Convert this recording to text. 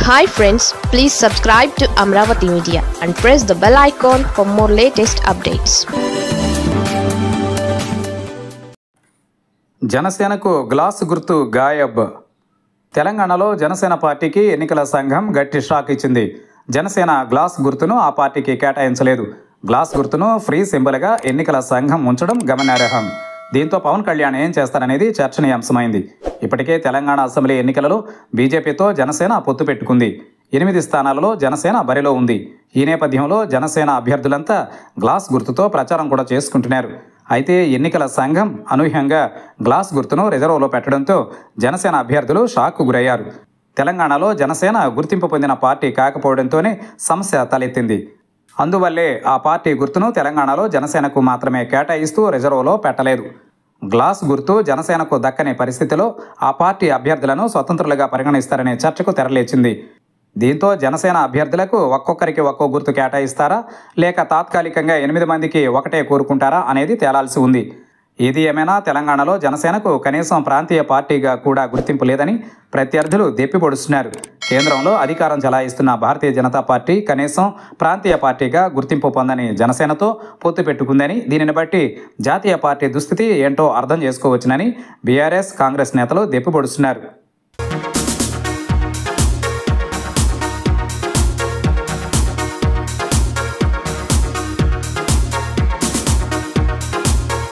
hi friends please subscribe to Amaravati media and press the bell icon for more latest updates జనసేనకు glass గుర్తు గాయబ్ తెలంగాణలో జనసేన పార్టీకి ఎన్నికల సంఘం గట్టి షాక్ ఇచ్చింది జనసేన గ్లాస్ గుర్తును ఆ పార్టీకి కేటాయించలేదు గ్లాస్ గుర్తును ఫ్రీ సింబల్గా ఎన్నికల సంఘం ఉంచడం గమనార్హం దీంతో పవన్ కళ్యాణ్ ఏం చేస్తారనేది చర్చనీయాంశమైంది ఇప్పటికే తెలంగాణ అసెంబ్లీ ఎన్నికలలో బీజేపీతో జనసేన పొత్తు పెట్టుకుంది ఎనిమిది స్థానాలలో జనసేన బరిలో ఉంది ఈ నేపథ్యంలో జనసేన అభ్యర్థులంతా గ్లాస్ గుర్తుతో ప్రచారం కూడా చేసుకుంటున్నారు అయితే ఎన్నికల సంఘం అనూహ్యంగా గ్లాస్ గుర్తును రిజర్వ్లో పెట్టడంతో జనసేన అభ్యర్థులు షాక్కు గురయ్యారు తెలంగాణలో జనసేన గుర్తింపు పొందిన పార్టీ కాకపోవడంతోనే సమస్య తలెత్తింది అందువల్లే ఆ పార్టీ గుర్తును తెలంగాణలో జనసేనకు మాత్రమే కేటాయిస్తూ రిజర్వ్లో పెట్టలేదు గ్లాస్ గుర్తు జనసేనకు దక్కని పరిస్థితిలో ఆ పార్టీ అభ్యర్థులను స్వతంత్రులుగా పరిగణిస్తారనే చర్చకు తెరలేచింది దీంతో జనసేన అభ్యర్థులకు ఒక్కొక్కరికి ఒక్కో గుర్తు కేటాయిస్తారా లేక తాత్కాలికంగా ఎనిమిది మందికి ఒకటే కోరుకుంటారా అనేది తేలాల్సి ఉంది ఏది ఏమైనా తెలంగాణలో జనసేనకు కనీసం ప్రాంతీయ పార్టీగా కూడా గుర్తింపు లేదని ప్రత్యర్థులు దెప్పిపొడుస్తున్నారు కేంద్రంలో అధికారం చలాయిస్తున్న భారతీయ జనతా పార్టీ కనీసం ప్రాంతీయ పార్టీగా గుర్తింపు పొందని జనసేనతో పొత్తు పెట్టుకుందని దీనిని బట్టి జాతీయ పార్టీ దుస్థితి ఏంటో అర్థం చేసుకోవచ్చునని బీఆర్ఎస్ కాంగ్రెస్ నేతలు దెప్పిపొడుస్తున్నారు